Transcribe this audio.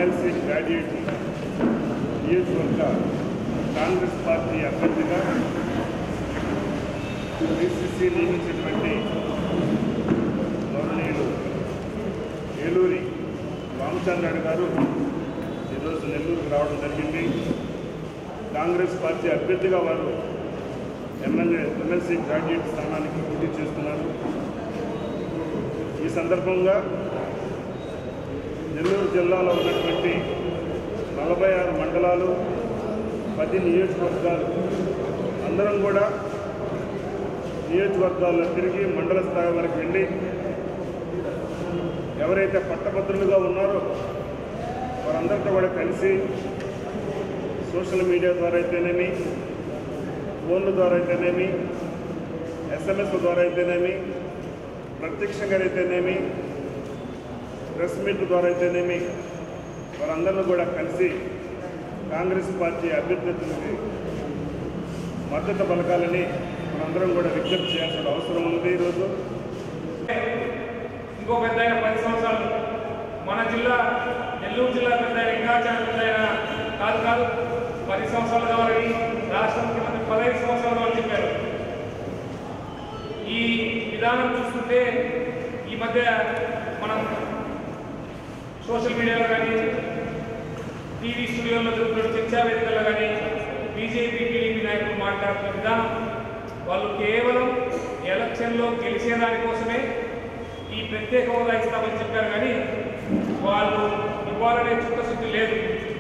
MLC graduate నియోజకవర్గ Congress party అభ్యర్థిగా BCC నియమించినటువంటి గౌరవనీయులు ఏలూరి రామచంద్రన్ గారు ఈరోజు నెల్లూరుకు రావడం జరిగింది కాంగ్రెస్ పార్టీ అభ్యర్థిగా వారు ఎమ్మెల్యే ఎమ్మెల్సీ గ్రాడ్యుయేట్ స్థానానికి పోటీ చేస్తున్నారు ఈ సందర్భంగా నెల్లూరు జిల్లాలో ఉన్నటువంటి నలభై ఆరు మండలాలు పది నియోజకవర్గాలు అందరం కూడా నియోజకవర్గాల్లో తిరిగి మండల స్థాయి వరకు వెళ్ళి ఎవరైతే పట్టభద్రులుగా ఉన్నారో వారందరితో కూడా కలిసి సోషల్ మీడియా ద్వారా అయితేనేమి ఫోన్ల ద్వారా అయితేనేమి ఎస్ఎంఎస్ల ద్వారా అయితేనేమి ప్రత్యక్షంగా అయితేనేమి ప్రెస్ మీట్ ద్వారా అయితేనేమి వారందరిని కూడా కలిసి కాంగ్రెస్ పార్టీ అభ్యర్థులకి మద్దతు పలకాలని మనందరం కూడా విజ్ఞప్తి చేయాల్సిన అవసరం ఉంది ఈరోజు ఇంకో పెద్ద ఆయన పది సంవత్సరాలు మన జిల్లా నెల్లూరు జిల్లా పెద్ద ఆయన ఇంకా చాలా పెద్ద ఆయన కాదు కాదు పది సంవత్సరాల కావాలని రాష్ట్ర ముఖ్యమంత్రి పదహైదు సంవత్సరాల కావాలని చెప్పారు ఈ విధానం చూస్తుంటే ఈ మధ్య మనం సోషల్ మీడియాలో కానీ టీవీ స్టూడియోలో జరుగుతున్న చర్చా వేదికల్లో కానీ బీజేపీ టీడీపీ నాయకులు మాట్లాడుతున్న విధానం వాళ్ళు కేవలం ఎలక్షన్లో గెలిచేదాని కోసమే ఈ ప్రత్యేక హోదా ఇస్తామని చెప్పారు కానీ వాళ్ళు ఇవ్వాలనే చిత్తశుద్ధి లేదు